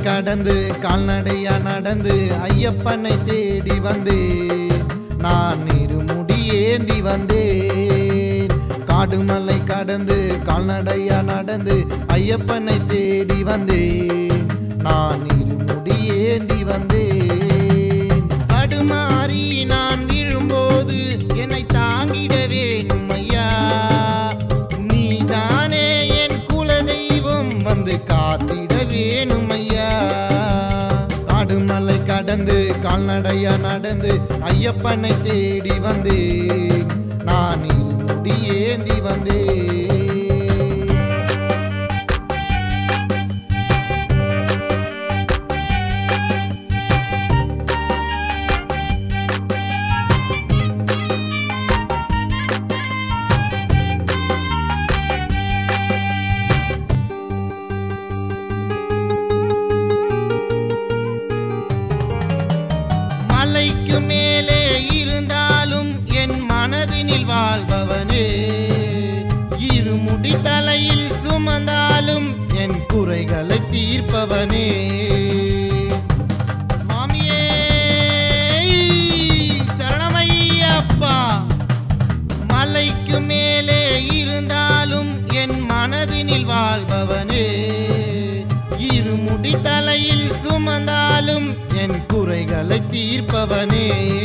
கடந்து கால்நடையா நடந்து ஐயப்பனை தேடி வந்தேன் நான் இருமுடி ஏந்தி வந்தேன் காடுமலை கடந்து கால்நடையா நடந்து ஐயப்பனை தேடி வந்தேன் நான் இருமுடி ஏந்தி வந்தேன் தடுமாறி நான் விழும்போது என்னை தாங்கிடவே ஐயா நீதானே என் குலதெய்வம் வந்து காத்திட வேணும் ஐயா காடுமலை கடந்து கால்நடையா நடந்து ஐயப்பனை தேடி வந்தேன் நான் இருமுடி ஏந்தி வந்தேன் மலைக்கு மேலே இருந்தாலும் என் மனதினில் வாழ்பவனே இருமுடி தலையில் சுமந்தாலும் என் குறைகளை தீர்ப்பவனே சுவாமியே சரணமையப்பா மலைக்கு மேலே இருந்தாலும் என் மனதினில் வாழ்பவனே இருமுடி தலையில் சுமந்தாலும் என் குறைகளை தீர்ப்பவனே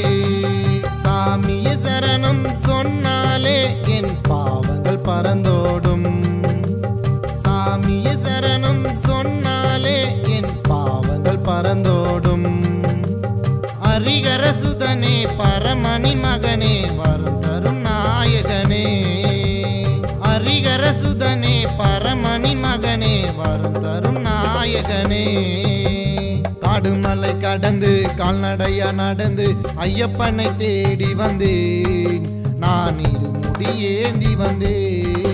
சாமிய சரணம் சொன்னாலே என் பாவங்கள் பறந்தோடும் சாமிய சரணம் சொன்னாலே என் பாவங்கள் பறந்தோடும் ஹரிகர சுதனே பரமணி மகனே வரும் தரும் நாயகனே ஹரிகர சுதனே பரமணி மகனே வரும் தரும் நாயகனே காடுமலை கடந்து கால்நடையா நடந்து ஐயப்பனை தேடி வந்தேன் நான் இருமுடி ஏந்தி வந்தேன்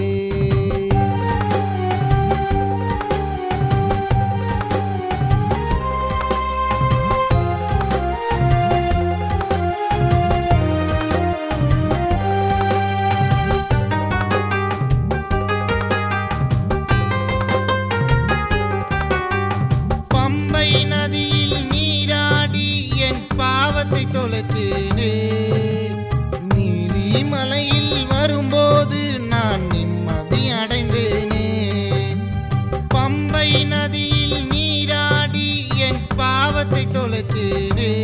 பம்பை நதியில் நீராடி என் பாவத்தை தொலைத்தேனே நீலிமலையில் வரும்போது நான் நிம்மதி அடைந்தேனே பம்பை நதியில் நீராடி என் பாவத்தை தொலைத்தேனே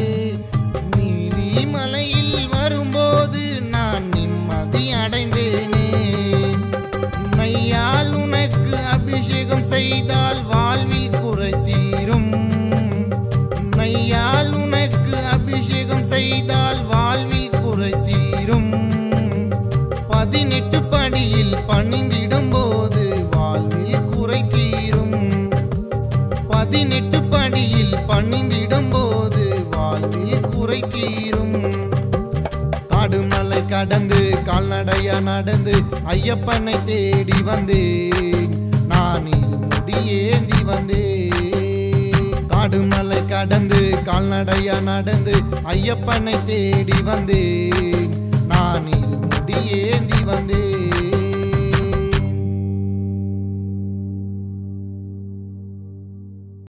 நீலிமலையில் வரும்போது நான் நிம்மதி அடைந்தேனே மையால் உனக்கு அபிஷேகம் செய்தால் வாழ்வில் குறை தீரும் நையால் உனக்கு அபிஷேகம் செய்தால் வாழ்வில் குறை தீரும் பதினெட்டு படியில் பணிந்திடும் போது வாழ்வில் குறை தீரும் பதினெட்டு படியில் பணிந்திடும் போது வாழ்வில் குறை தீரும் காடுமலை கடந்து கால்நடையா நடந்து ஐயப்பனை தேடி வந்தேன் நான் இருமுடி ஏந்தி வந்தேன் காடுமலை கடந்து கால்நடையா நடந்து ஐயப்பனை தேடி வந்தேன் நான் இருமுடி ஏந்தி வந்தேன்